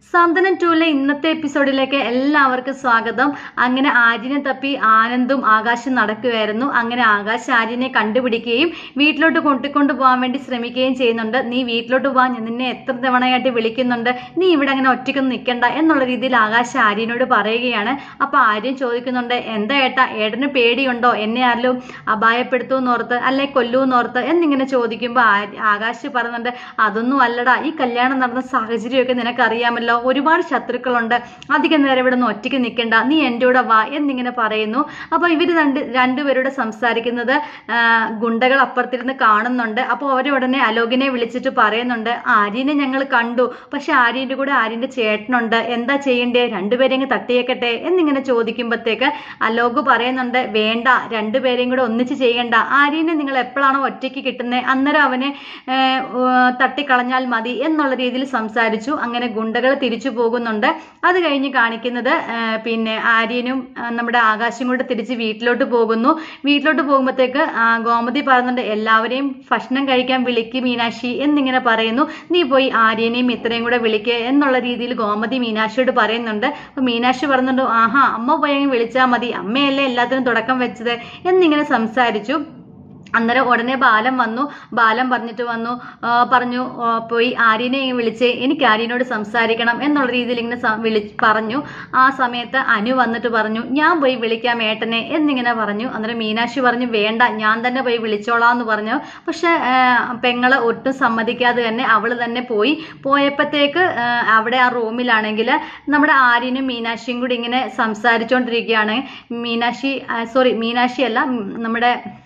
സാന്ത്വനം ടൂലെ ഇന്നത്തെ എപ്പിസോഡിലേക്ക് എല്ലാവർക്കും സ്വാഗതം അങ്ങനെ ആര്യനെ തപ്പി ആനന്ദും ആകാശും നടക്കുകയായിരുന്നു അങ്ങനെ ആകാശ് ആര്യനെ കണ്ടുപിടിക്കുകയും വീട്ടിലോട്ട് കൊട്ടിക്കൊണ്ടു പോകാൻ വേണ്ടി ശ്രമിക്കുകയും ചെയ്യുന്നുണ്ട് നീ വീട്ടിലോട്ട് പോകാൻ ഞാൻ നിന്നെ എത്ര തവണയായിട്ട് വിളിക്കുന്നുണ്ട് നീ ഇവിടെ അങ്ങനെ ഒറ്റയ്ക്കൊന്നും നിൽക്കണ്ട എന്നുള്ള രീതിയിൽ ആകാശ് ആര്യനോട് പറയുകയാണ് അപ്പൊ ആര്യൻ ചോദിക്കുന്നുണ്ട് എന്താ ഏട്ടാ ഏട്ടന് പേടിയുണ്ടോ എന്നെ ആരെങ്കിലും അപായപ്പെടുത്തൂന്നോർത്ത് അല്ലെ കൊല്ലൂന്നോർത്ത് എന്നിങ്ങനെ ചോദിക്കുമ്പോൾ ആകാശ് പറയുന്നുണ്ട് അതൊന്നും അല്ലടാ ഈ കല്യാണം നടന്ന സാഹചര്യമൊക്കെ നിനക്കറിയാമല്ലോ ഒരുപാട് ശത്രുക്കളുണ്ട് അധികം നേരം ഇവിടെ നിന്ന് ഒറ്റയ്ക്ക് നിൽക്കണ്ട നീ എൻ്റെ കൂടെ വാ എന്നിങ്ങനെ പറയുന്നു അപ്പൊ ഇവർ രണ്ട് രണ്ടുപേരോട് സംസാരിക്കുന്നത് ആ, ഗുണ്ടകൾ അപ്പുറത്തിരുന്ന് കാണുന്നുണ്ട് അപ്പോൾ അവരുടനെ അലോകിനെ വിളിച്ചിട്ട് പറയുന്നുണ്ട് ആര്യനെ ഞങ്ങൾ കണ്ടു പക്ഷെ ആര്യന്റെ കൂടെ ആര്യന്റെ ചേട്ടനുണ്ട് എന്താ ചെയ്യണ്ടേ രണ്ടുപേരെയും അങ്ങ് തട്ടിയേക്കട്ടെ എന്നിങ്ങനെ ചോദിക്കുമ്പോഴത്തേക്ക് അലോക് പറയുന്നുണ്ട് വേണ്ട രണ്ടുപേരെയും കൂടെ ഒന്നിച്ച് ചെയ്യണ്ട ആര്യനെ നിങ്ങൾ എപ്പോഴാണോ ഒറ്റയ്ക്ക് കിട്ടുന്നത് അന്നേരം അവനെ ഏ, ഉ, തട്ടിക്കളഞ്ഞാൽ മതി എന്നുള്ള രീതിയിൽ സംസാരിച്ചു അങ്ങനെ ഗുണ്ടകൾ തിരിച്ചു പോകുന്നുണ്ട് അത് കഴിഞ്ഞ് കാണിക്കുന്നത് ആ, പിന്നെ ആര്യനും ആ, നമ്മുടെ ആകാശും കൂടെ തിരിച്ച് വീട്ടിലോട്ട് പോകുന്നു വീട്ടിലോട്ട് പോകുമ്പോഴത്തേക്ക് ആ, ഗോമതി പറയുന്നുണ്ട് എല്ലാവരെയും ഭക്ഷണം കഴിക്കാൻ വിളിക്ക് മീനാക്ഷി എന്നിങ്ങനെ പറയുന്നു നീ പോയി ആര്യനെയും ഇത്രയും കൂടെ വിളിക്കുക എന്നുള്ള രീതിയിൽ ഗോമതി മീനാക്ഷിയോട് പറയുന്നുണ്ട് അപ്പൊ മീനാക്ഷി പറയുന്നുണ്ട് ആഹാ അമ്മ പോയി അങ്ങ് വിളിച്ചാൽ മതി അമ്മയല്ലേ എല്ലാത്തിനും തുടക്കം വെച്ചത് എന്നിങ്ങനെ സംസാരിച്ചു അന്നേരം ഉടനെ ബാലൻ വന്നു ബാലൻ പറഞ്ഞിട്ട് വന്നു ആ, പറഞ്ഞു ആ, പോയി ആര്യനെ ഇങ്ങ് വിളിച്ച് എനിക്ക് ആര്യനോട് സംസാരിക്കണം എന്നുള്ള രീതിയിൽ ഇങ്ങനെ സം- വിളി പറഞ്ഞു ആ സമയത്ത് അനു വന്നിട്ട് പറഞ്ഞു ഞാൻ പോയി വിളിക്കാം ഏട്ടനെ എന്നിങ്ങനെ പറഞ്ഞു അന്നേരം മീനാക്ഷി പറഞ്ഞു വേണ്ട ഞാൻ തന്നെ പോയി വിളിച്ചോളാം എന്ന് പറഞ്ഞു പക്ഷെ ആ, പെങ്ങള് ഒട്ടും സമ്മതിക്കാതെ തന്നെ അവള് തന്നെ പോയി പോയപ്പോഴത്തേക്ക് ആ, അവിടെ ആ റൂമിലാണെങ്കിൽ നമ്മുടെ ആര്യനും മീനാക്ഷിയും കൂടി ഇങ്ങനെ സംസാരിച്ചുകൊണ്ടിരിക്കുകയാണ് മീനാക്ഷി സോറി മീനാക്ഷി അല്ല ഉം, നമ്മുടെ